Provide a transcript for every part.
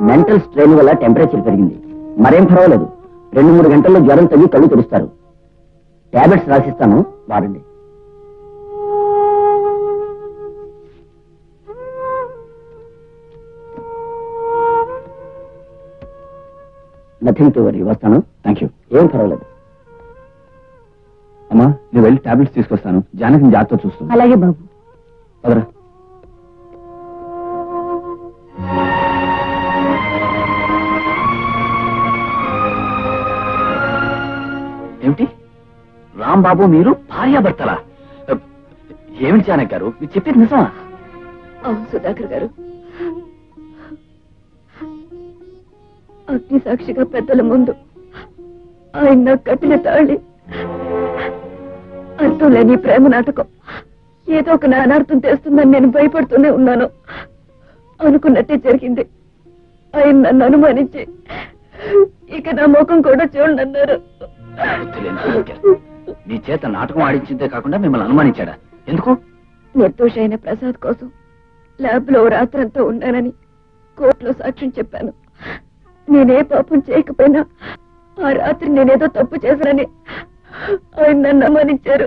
Mental strain వల్ల temperature పెరిగింది మరేం పర్వాలేదు రెండు మూడు గంటల్లో జ్వరం తగ్గి కళ్ళు తెరుస్తారు టాబ్లెట్స్ రాసిస్తాను వాడండి నథింగ్ టు వరీ వస్తాను థ్యాంక్ యూ ఏం పర్వాలేదు అమ్మా నేను వెళ్ళి టాబ్లెట్స్ తీసుకొస్తాను జానకి జాగ్రత్త చూస్తాను అలాగే బాబు పదరా ఏమిటి రాంబాబు మీరు భార్యాభర్తలా ఏమిటి జానక్ గారు మీరు చెప్పేది నిజమా అవును సుధాకర్ గారు అగ్ని సాక్షిగా పెద్దల ముందు ఆయన నాకు కట్టిన తాళి అర్థం లేని ఈ ప్రేమ నాటకం ఏదో ఒక నానార్థం తెస్తుందని నేను భయపడుతూనే ఉన్నాను అనుకున్నట్టే జరిగింది ఆయన నన్ను అనుమానించి ఇక నా ముఖం కూడా చూడండి అన్నారు బుద్ధి లేని జానకర్. నీ చేత నాటకం ఆడించిందే కాకుండా మిమ్మల్ని అనుమానించాడా ఎందుకు నిర్దోష అయిన ప్రసాద్ కోసం ల్యాబ్ లో రాత్రంతా ఉన్నానని కోర్టులో సాక్ష్యం చెప్పాను నేనే పాపం చేయకపోయినా ఆ రాత్రి నేనేదో తప్పు చేశానని ఆయన నన్ను అనుమానించారు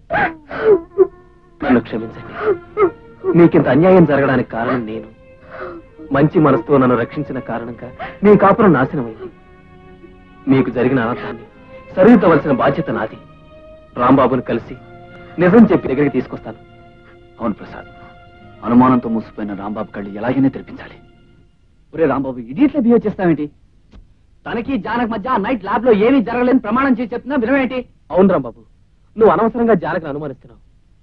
నన్ను క్షమించండి మీకింత అన్యాయం జరగడానికి కారణం నేను మంచి మనసుతో నన్ను రక్షించిన కారణంగా మీ కాపురం నాశనమైంది మీకు జరిగిన అనర్థాన్ని సరిదిద్దవలసిన బాధ్యత నాది రాంబాబును కలిసి నిజం చెప్పి దగ్గరికి తీసుకొస్తాను అవును ప్రసాద్ అనుమానంతో మూసిపోయిన రాంబాబు కళ్ళు ఎలాగైనా తెరిపించాలి ఒరే రాంబాబు ఇడియట్లా బిహేవ్ చేస్తావేంటి తనకి జానక్ మధ్య నైట్ ల్యాబ్ లో ఏమీ జరగలేని ప్రమాణం చేసి చెప్తున్నా వినవేంటి అవును రాంబాబు నువ్వు అనవసరంగా జానకిని అనుమానిస్తున్నావు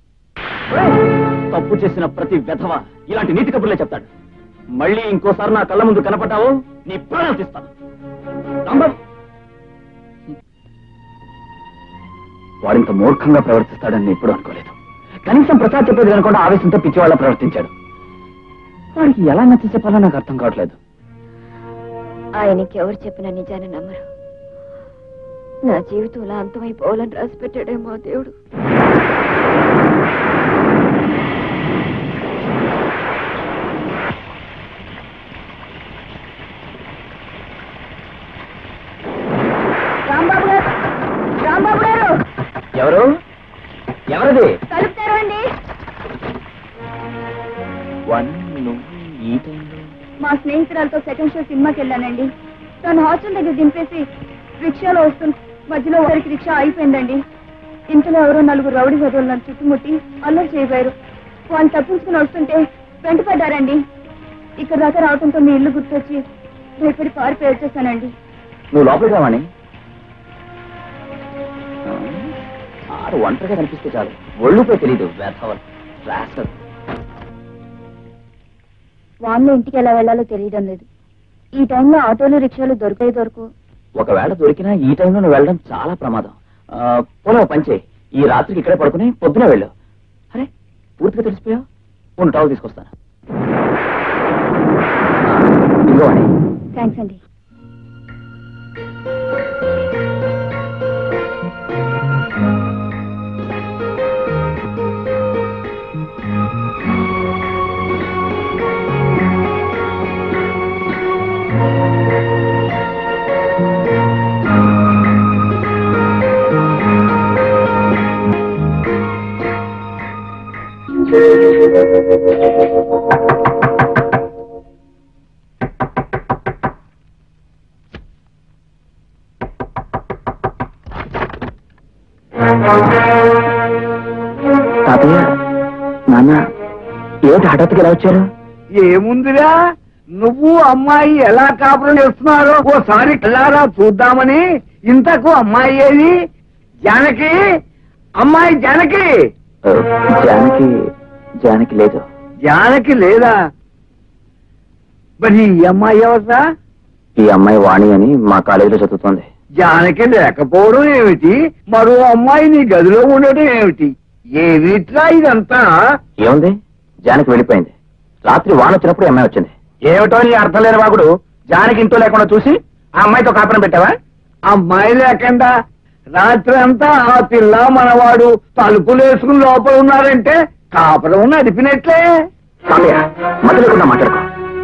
తప్పు చేసిన ప్రతి వెధవ ఇలాంటి నీతి కబుర్లే చెప్తాడు మళ్ళీ ఇంకోసారి నా కళ్ళ ముందు కనపడ్డావు నీ ప్రాణాలు తీస్తాను రాంబాబు వాడింత మూర్ఖంగా ప్రవర్తిస్తాడని నేను ఎప్పుడూ అనుకోలేదు కనీసం ప్రసాద్ చెప్పేది వినకుండా ఆవేశంతో పిచ్చివాళ్ళ ప్రవర్తించాడు వాడికి ఎలా నచ్చ చెప్పాలో నాకు అర్థం కావట్లేదు ఆయనకి ఎవరు చెప్పిన నిజాన్ని నమ్మరు నా జీవితంలో అంతమైపోవాలని రాసి పెట్టాడేమో ఆ దేవుడు రాంబాబు గారు రాంబాబు గారు ఎవరు ఎవరిది తలుపు తెరవండి వన్ ఈ టైంలో మా స్నేహితురాలతో సెకండ్ షో సినిమాకి వెళ్ళానండి తను హాస్టల్ దగ్గర దింపేసి రిక్షాలో వస్తుంది మధ్యలో ఒకరికి రిక్షా అయిపోయిందండి ఇంతలో ఎవరో నలుగురు రౌడీ వదలు నన్ను చుట్టుముట్టి అల్లరి చేయబోయారు వాళ్ళు తప్పించుకుని వస్తుంటే వెంటపడ్డారండి ఇక్కడ దాకా రావడంతో మీ ఇల్లు గుర్తొచ్చి భయపడి పారిపోయి వచ్చేసానండి నువ్వు లోపలికి రావాణి ఆరు ఒంటరిగా కనిపిస్తే చాలు ఒళ్ళుపై తెలీదు వేధవల్ రాస్కల్. వాన్లో ఇంటికి ఎలా వెళ్ళాలో తెలియడం లేదు ఈ టైంలో ఆటోలు రిక్షాలు దొరికే దొరకు ఒకవేళ దొరికినా ఈ టైంలో నువ్వు వెళ్ళడం చాలా ప్రమాదం ఆ, పోనీ ఓ పని చేయి ఈ రాత్రికి ఇక్కడే పడుకుని పొద్దున వెళ్ళు అరే పూర్తిగా తెలిసిపోయావు ఉండు టావు తీసుకొస్తాను ఇదిగో వాణి థ్యాంక్స్ అండి తాతయ్య నాన్న ఏమిటి హఠాత్తుగా ఎలా వచ్చారు ఏముందిరా నువ్వు అమ్మాయి ఎలా కాపురం చేస్తున్నారో ఓసారి కళ్ళారా చూద్దామని ఇంతకు అమ్మాయి ఏది జానకి అమ్మాయి జానకి ఆ, జానకి జానకి లేదు జానకి లేదా మరి ఈ అమ్మాయి ఎవరా ఈ అమ్మాయి వాణి అని మా కాలేజీలో చదువుతోంది జానకి లేకపోవడం ఏమిటి మరో అమ్మాయి నీ గదిలో ఉండటం ఏమిటి ఏమిట్రా ఇదంతా ఏముంది జానకి వెళ్ళిపోయింది రాత్రి వాన వచ్చినప్పుడు ఈ అమ్మాయి వచ్చింది ఏమిటో నీ అర్థం లేని వాగుడు జానకి ఇంట్లో లేకుండా చూసి ఆ అమ్మాయితో కాపురం పెట్టావా అమ్మాయి లేకుండా రాత్రి అంతా ఆ పిల్ల మనవాడు తలుపులు వేసుకుని లోపల ఉన్నారంటే కాపురం నడిపినట్లే తాతయ్య మధ్య లేకుండా మాట్లాడుకో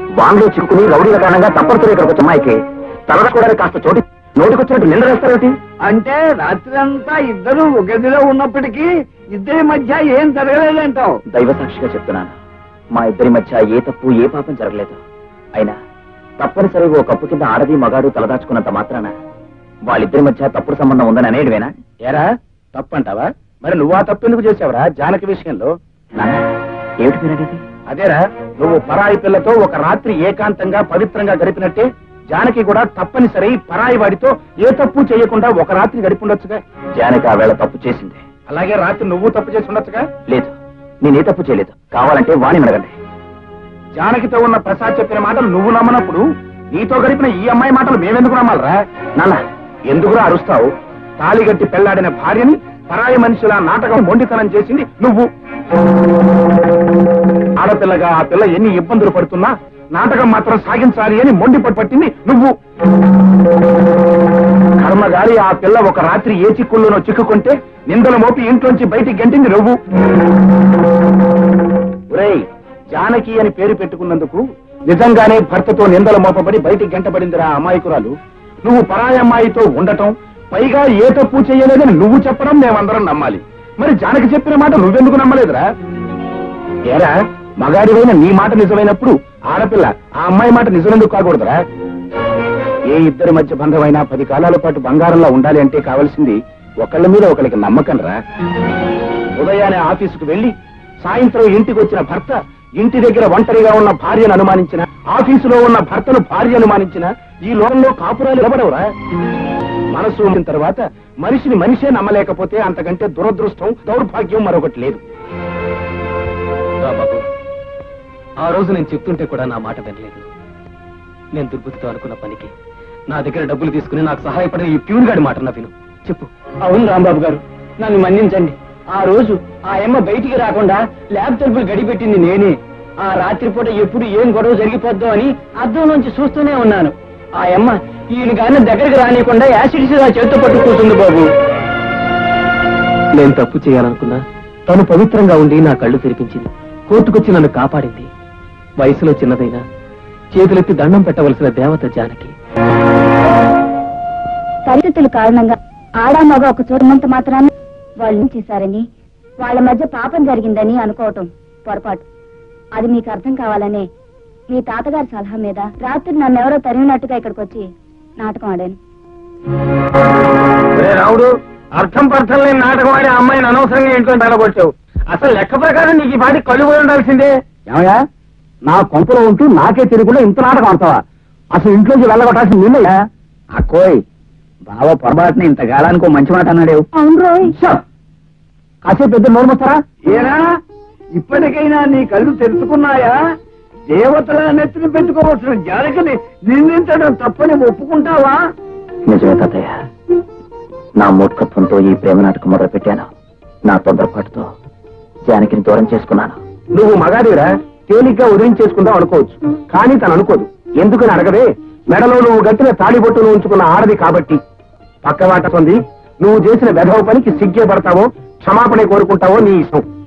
వాన్లో చిక్కుకుని రౌడీల కారణంగా తప్పనిసరి ఇక్కడికి వచ్చే అమ్మాయికి తలదకోవడానికి కాస్త చోటు నోటికొచ్చినట్టు నింద వేస్తారేమిటి అంటే రాత్రి అంతా ఇద్దరు ఒక గదిలో ఉన్నప్పటికీ ఇద్దరి మధ్య ఏం జరగలేదంటావు దైవ సాక్షిగా చెప్తున్నాను మా ఇద్దరి మధ్య ఏ తప్పు ఏ పాపం జరగలేదు అయినా తప్పనిసరిగా ఓ కప్పు కింద ఆడది మగాడు తలదాచుకున్నంత మాత్రాన వాళ్ళిద్దరి మధ్య తప్పుడు సంబంధం ఉందని అనేటివేనా ఏరా తప్పంటావా మరి నువ్వు ఆ తప్పు ఎందుకు చేసావురా జానకి విషయంలో నాన్న ఏమిటి మీరనేది అదేరా నువ్వు పరాయి పిల్లతో ఒక రాత్రి ఏకాంతంగా పవిత్రంగా గడిపినట్టే జానకి కూడా తప్పనిసరి పరాయి వాడితో ఏ తప్పు చేయకుండా ఒక రాత్రి గడిపి ఉండొచ్చుగా జానకి ఆ వేళ తప్పు చేసింది అలాగే రాత్రి నువ్వు తప్పు చేసి ఉండొచ్చుగా లేదు నేనే తప్పు చేయలేదు కావాలంటే వాణి అడగండి జానకితో ఉన్న ప్రసాద్ చెప్పిన మాటలు నువ్వు నమ్మనప్పుడు నీతో గడిపిన ఈ అమ్మాయి మాటలు మేమెందుకు నమ్మాలరా నాన్న ఎందుకురా అరుస్తావు తాళిగట్టి పెళ్లాడిన భార్యని పరాయి మనిషిలా నాటకం మొండితనం చేసింది నువ్వు ఆడపిల్లగా ఆ పిల్ల ఎన్ని ఇబ్బందులు పడుతున్నా నాటకం మాత్రం సాగించాలి అని మొండి పట్టింది నువ్వు కర్మగారి ఆ పిల్ల ఒక రాత్రి ఏ చిక్కుల్లోనో చిక్కుకుంటే నిందల మోపి ఇంట్లోంచి బయటికి గంటింది నువ్వు ఒరేయ్ జానకి అని పేరు పెట్టుకున్నందుకు నిజంగానే భర్తతో నిందల మోపబడి బయటికి గంటబడిందిరా ఆ అమాయకురాలు నువ్వు పరాయి అమ్మాయితో ఉండటం పైగా ఏ తప్పు చేయలేదని నువ్వు చెప్పడం మేమందరం నమ్మాలి మరి జానకి చెప్పిన మాట నువ్వెందుకు నమ్మలేదురా ఏరా మగాడివైన నీ మాట నిజమైనప్పుడు ఆడపిల్ల ఆ అమ్మాయి మాట నిజమెందుకు కాకూడదురా ఏ ఇద్దరి మధ్య బంధమైనా పది కాలాల పాటు బంగారంలో ఉండాలి అంటే కావలసింది ఒకళ్ళ మీద ఒకరికి నమ్మకం రా ఉదయాన్నే ఆఫీసుకు వెళ్లి సాయంత్రం ఇంటికి వచ్చిన భర్త ఇంటి దగ్గర ఒంటరిగా ఉన్న భార్యను అనుమానించిన ఆఫీసులో ఉన్న భర్తను భార్య అనుమానించిన ఈ లోకంలో కాపురాలు నిలబడవురా మనసు ఉండిన తర్వాత మనిషిని మనిషే నమ్మలేకపోతే అంతకంటే దురదృష్టం దౌర్భాగ్యం మరొకటి లేదు రా బాబు ఆ రోజు నేను చెప్తుంటే కూడా నా మాట వినలేదు నేను దుర్బుద్ధితో అనుకున్న పనికి నా దగ్గర డబ్బులు తీసుకుని నాకు సహాయపడిన ఈ ప్యూన్ గాడి మాట నా విను చెప్పు అవును రాంబాబు గారు నన్ను మన్నించండి ఆ రోజు ఆ అమ్మ బయటికి రాకుండా ల్యాబ్ తలుపులు గడిపెట్టింది నేనే ఆ రాత్రిపూట ఎప్పుడు ఏం గొడవ జరిగిపోద్దో అని అద్దం నుంచి చూస్తూనే ఉన్నాను ఆ అమ్మ ఈయన గాని దగ్గరికి రానియకుండా యాసిడ్స్ చేతితో పట్టు కూర్చుంది బాబు నేను తప్పు చేయాలనుకున్నా తను పవిత్రంగా ఉండి నా కళ్ళు తెరిపించింది కోర్టుకొచ్చి నన్ను కాపాడింది వయసులో చిన్నదైనా చేతులెత్తి దండం పెట్టవలసిన దేవత జానకి పరిస్థితుల కారణంగా ఆడా మగ ఒక చూడమంత మాత్రాన వాళ్ళు చేశారని వాళ్ళ మధ్య పాపం జరిగిందని అనుకోవటం పొరపాటు అది మీకు అర్థం కావాలనే మీ తాతగారి సలహా మీద రాత్రి నన్నెవరో తరిగినట్టుగా ఇక్కడికి వచ్చి నాటకం ఆడాను ఒరే రావుడు అర్థం పర్థం లేని నాటకం ఆడి ఆ అమ్మాయిని అనవసరంగా ఇంట్లో తగలబొచ్చావు అసలు లెక్క ప్రకారం నీకు ఈ పాటి కళ్ళు పోయి ఉండాల్సిందే ఏమయ్యా నా కొంపలో ఉంటూ నాకే తెలియకుండా ఇంత నాటకం అంటావా అసలు ఇంట్లోంచి వెళ్ళగొట్టాల్సింది నిన్నయ్యా అక్కోయ్ బావ పొరపాటున ఇంత కాలానికి ఓ మంచి మాట అన్నాడు అవును రోయ్ కాసేపు పెద్ద నోరు మూస్తారా ఏరా ఇప్పటికైనా నీ కళ్ళు తెరుచుకున్నాయా దేవతల నెత్తిన పెట్టుకోవచ్చిన జానకిని నిందించడం తప్పని ఒప్పుకుంటావా నిజమే తాతయ్య నా మూర్ఖత్వంతో ఈ ప్రేమ నాటకం మొదలు పెట్టాను నా తొందరపాటుతో జానకిని దూరం చేసుకున్నాను నువ్వు మగాడిరా తేలిగ్గా వదిలించేసుకుందాం అనుకోవచ్చు కానీ తను అనుకోదు ఎందుకని అడగదే మెడలో నువ్వు గట్టిన తాళిబొట్టును ఉంచుకున్న ఆడది కాబట్టి పక్కవాట పొంది నువ్వు చేసిన వెధవ పనికి సిగ్గే పడతావో క్షమాపణ కోరుకుంటావో నీ ఇష్టం